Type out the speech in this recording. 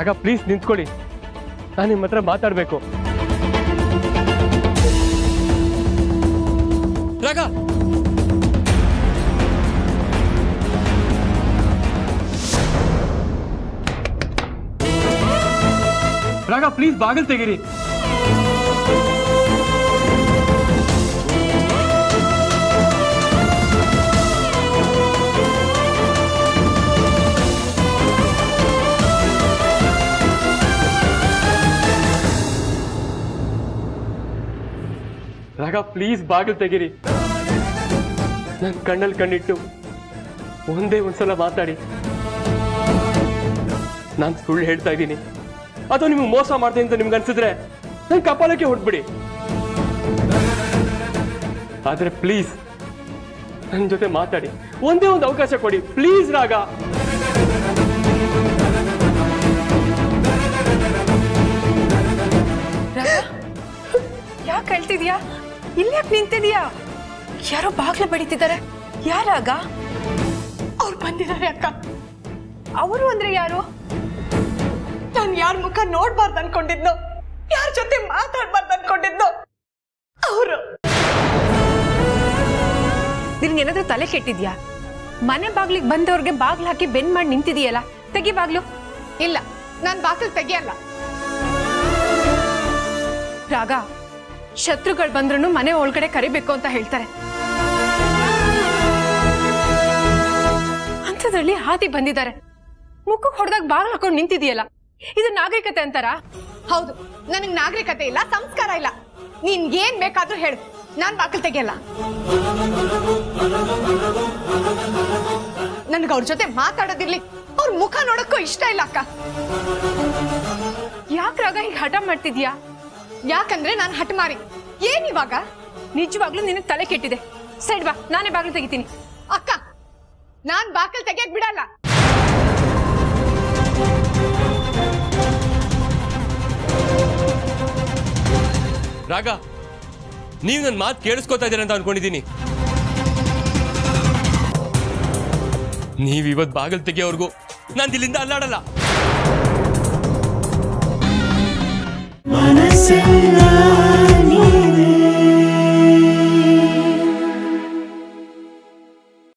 ರಾಗ ಪ್ಲೀಸ್ ನಿಂತ್ಕೊಳ್ಳಿ ನಾನು ನಿಮ್ಮ ಹತ್ರ ಮಾತಾಡಬೇಕು ರಾಗ ರಾಗ ಪ್ಲೀಸ್ ಬಾಗಿಲು ತೆಗೀರಿ ರಾಗ ಪ್ಲೀಸ್ ಬಾಗಿಲು ತೆಗೀರಿ ನನ್ನ ಕಣ್ಣಲ್ಲಿ ಕಣ್ಣಿಟ್ಟು ಒಂದೇ ಒಂದ್ಸಲ ಮಾತಾಡಿ ನಾನು ಸುಳ್ಳು ಹೇಳ್ತಾ ಇದ್ದೀನಿ ಅಥವಾ ನಿಮ್ಗೆ ಮೋಸ ಮಾಡ್ತೀನಿ ಅಂತ ನಿಮ್ಗೆ ಅನ್ಸಿದ್ರೆ ನನ್ನ ಕಪಾಲಕ್ಕೆ ಹೊಡ್ಬಿಡಿ ಆದ್ರೆ ಪ್ಲೀಸ್ ನನ್ನ ಜೊತೆ ಮಾತಾಡಿ ಒಂದೇ ಒಂದು ಅವಕಾಶ ಕೊಡಿ ಪ್ಲೀಸ್ ರಾಗ ಯಾಕೆ ಹೇಳ್ತಿದ್ಯಾ ಇಲ್ಲಿ ಯಾಕೆ ನಿಂತಿದ್ಯಾ ಯಾರೋ ಬಾಗ್ಲು ಬಡಿತಿದ್ದಾರೆ ಯಾರಾಗ ಅವ್ರು ಬಂದಿದ್ದಾರೆ ಅಕ್ಕ ಅವರು ಅಂದ್ರೆ ಯಾರು ನಾನು ಯಾರ ಮುಖ ನೋಡ್ಬಾರ್ದು ಅನ್ಕೊಂಡಿದ್ನೋ ಯಾರ ಜೊತೆ ಮಾತಾಡ್ಬಾರ್ದು ಅನ್ಕೊಂಡಿದ್ನೋ ಅವರು ನಿನ್ಗೆ ಏನಾದ್ರೂ ತಲೆ ಕೆಟ್ಟಿದ್ಯಾ ಮನೆ ಬಾಗ್ಲಿಗೆ ಬಂದವ್ರಿಗೆ ಬಾಗ್ಲು ಹಾಕಿ ಬೆನ್ ಮಾಡಿ ನಿಂತಿದೀಯಲ್ಲ ತೆಗಿ ಬಾಗ್ಲು ಇಲ್ಲ ನಾನು ಬಾಕಲ್ ತೆಗಿಯಲ್ಲ ರಾಗ ಶತ್ರುಗಳು ಬಂದ್ರು ಮನೆ ಒಳಗಡೆ ಕರಿಬೇಕು ಅಂತ ಹೇಳ್ತಾರೆ ಅಂಥದ್ರಲ್ಲಿ ಹಾದಿ ಬಂದಿದ್ದಾರೆ ಮುಖಕ್ಕೆ ಹೊಡೆದಾಗ ಬಾಗ್ಲು ಹಾಕೊಂಡು ನಿಂತಿದೀಯಲ್ಲ ಇದು ನಾಗರಿಕತೆ ಅಂತಾರ ಹೌದು ನನಗೆ ನಾಗರಿಕತೆ ಇಲ್ಲ ಸಂಸ್ಕಾರ ಇಲ್ಲ ನೀನ್ ಏನ್ ಬೇಕಾದ್ರೂ ಹೇಳು ನಾನ್ ಬಾಕಲ್ ತೆಗಿಯಲ್ಲ ನನ್ಗೆ ಅವ್ರ ಜೊತೆ ಮಾತಾಡೋದಿರ್ಲಿ ಅವ್ರ ಮುಖ ನೋಡಕ್ಕೂ ಇಷ್ಟ ಇಲ್ಲ ಅಕ್ಕ ಯಾಕೆ ರಾಗ ಹೀಗೆ ಹಠ ಮಾಡ್ತಿದ್ಯಾ ಯಾಕಂದ್ರೆ ನಾನು ಹಠಮಾರಿ ಏನ್ ಇವಾಗ ನಿಜವಾಗ್ಲೂ ನಿನಗೆ ತಲೆ ಕೆಟ್ಟಿದೆ ಸೈಡ್ ಬಾ ನಾನೇ ಬಾಗ್ಲು ತೆಗಿತೀನಿ ಅಕ್ಕ ನಾನ್ ಬಾಕಲ್ ತೆಗಿಯಕ್ ಬಿಡಲ್ಲ ರಾಗ ನೀವು ನನ್ನ ಮಾತು ಕೇಳಿಸ್ಕೊತಾ ಇದ್ದೀರ ಅಂತ ಅನ್ಕೊಂಡಿದ್ದೀನಿ ನೀವು ಇವತ್ತು ಬಾಗಿಲು ತೆಗಿಯೋವರೆಗೂ ನಾನು ಇಲ್ಲಿಂದ ಅಲ್ಲಾಡಲ್ಲ